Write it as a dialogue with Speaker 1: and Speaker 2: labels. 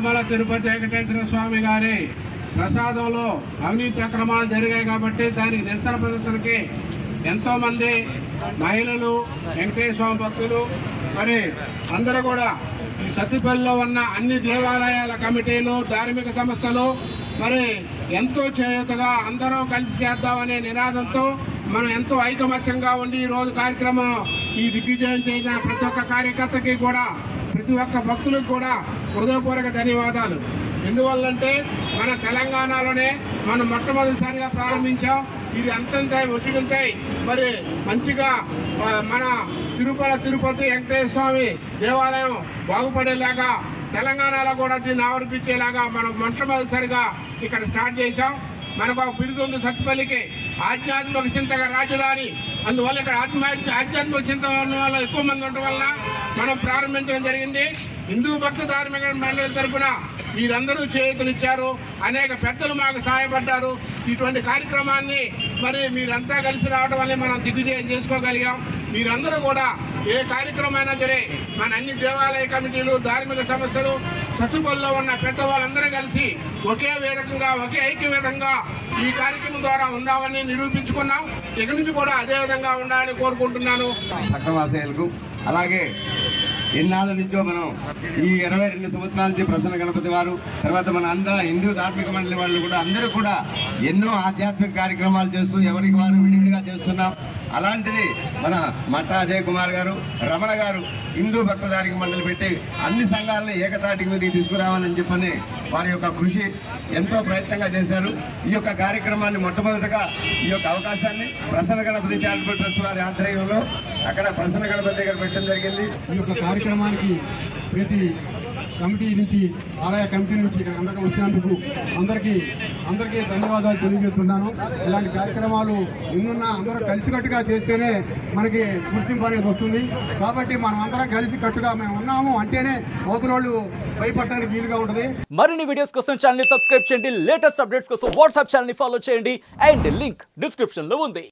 Speaker 1: తిరుమల తిరుపతి వెంకటేశ్వర స్వామి గారి ప్రసాదంలో అవినీతి అక్రమాలు జరిగాయి కాబట్టి దానికి నిరసన ప్రదర్శనకి ఎంతో మంది మహిళలు వెంకటేశ్వర స్వామి భక్తులు మరి అందరూ కూడా ఈ సత్తుపల్లిలో ఉన్న అన్ని దేవాలయాల కమిటీలు ధార్మిక సంస్థలు మరి ఎంతో చేయూతగా అందరం కలిసి చేద్దామనే నినాదంతో మనం ఎంతో ఐకమత్యంగా ఉండి ఈ రోజు కార్యక్రమం ఈ దిగ్విజయం చేసిన ప్రతి ఒక్క కార్యకర్తకి కూడా ప్రతి ఒక్క భక్తులకు కూడా హృదయపూర్వక ధన్యవాదాలు ఎందువల్లంటే మన తెలంగాణలోనే మనం మొట్టమొదటిసారిగా ప్రారంభించాం ఇది అంతంతాయి ఒట్టినంతాయి మరి మంచిగా ఆ, మన తిరుపల తిరుపతి వెంకటేశ్వర స్వామి దేవాలయం బాగుపడేలాగా తెలంగాణలో కూడా దీన్ని ఆవరిపించేలాగా మనం మొట్టమొదటిసారిగా ఇక్కడ స్టార్ట్ చేశాం మనకు ఒక బిరుదు ఉంది సత్తుపల్లికి ఆధ్యాత్మిక చింతక రాజధాని అందువల్ల ఇక్కడ ఆత్మ ఆధ్యాత్మిక చింతన ఉన్న వాళ్ళు ఎక్కువ మంది ఉండటం వల్ల మనం ప్రారంభించడం జరిగింది హిందూ భక్త ధార్మిక మండలి తరపున మీరందరూ చేతునిచ్చారు అనేక పెద్దలు మాకు సహాయపడ్డారు ఇటువంటి కార్యక్రమాన్ని మరి మీరంతా కలిసి రావడం వల్లే మనం దిగ్విజయం చేసుకోగలిగాం మీరందరూ కూడా ఏ కార్యక్రమమైనా సరే మన అన్ని దేవాలయ కమిటీలు ధార్మిక సంస్థలు సత్తుపల్లిలో ఉన్న పెద్దవాళ్ళందరూ కలిసి ఒకే వేదికంగా ఒకే ఐక్య విధంగా ఈ కార్యక్రమం ద్వారా ఉందామని నిరూపించుకున్నాం ఇక నుంచి కూడా అదే విధంగా ఉండాలని కోరుకుంటున్నాను
Speaker 2: చక్రవాసయ్యలకు అలాగే ఎన్నాళ్ళ నుంచో మనం ఈ ఇరవై రెండు సంవత్సరాల నుంచి ప్రసన్న గణపతి వారు తర్వాత మన అంద హిందూ ధార్మిక మండలి వాళ్ళు కూడా అందరూ కూడా ఎన్నో ఆధ్యాత్మిక కార్యక్రమాలు చేస్తూ ఎవరికి వారు విడివిడిగా చేస్తున్నాం అలాంటిది మన మట్ట అజయ్ కుమార్ గారు రమణ గారు హిందూ భక్త ధార్మిక మండలి పెట్టి అన్ని సంఘాలను ఏకతాటికి మీదకి తీసుకురావాలని చెప్పని వారి యొక్క కృషి ఎంతో ప్రయత్నంగా చేశారు ఈ యొక్క కార్యక్రమాన్ని మొట్టమొదటగా ఈ యొక్క అవకాశాన్ని ప్రసన్న గణపతి చారిటబుల్ ట్రస్ట్ వారి ఆధ్వర్యంలో అక్కడ ప్రసన్న గణపతి దగ్గర పెట్టడం జరిగింది
Speaker 3: ఈ యొక్క కార్యక్రమానికి ప్రతి కమిటీ నుంచి ఆలయ కమిటీ నుంచి ఇక్కడ అందరికి వచ్చినందుకు అందరికీ అందరికీ ధన్యవాదాలు తెలియజేస్తున్నాను ఇలాంటి కార్యక్రమాలు ఎన్నున్నా అందరూ కలిసికట్టుగా చేస్తేనే మనకి గుర్తింపు అనేది వస్తుంది కాబట్టి మనం అందరం కలిసి కట్టుగా మేము ఉన్నాము అంటేనే అవతల వాళ్ళు భయపడటానికి వీలుగా ఉంటుంది
Speaker 4: మరిన్ని వీడియోస్ కోసం ఛానల్ ని సబ్స్క్రైబ్ చేయండి లేటెస్ట్ అప్డేట్స్ కోసం వాట్సాప్ ఛానల్ ని ఫాలో చేయండి అండ్ లింక్ డిస్క్రిప్షన్ లో ఉంది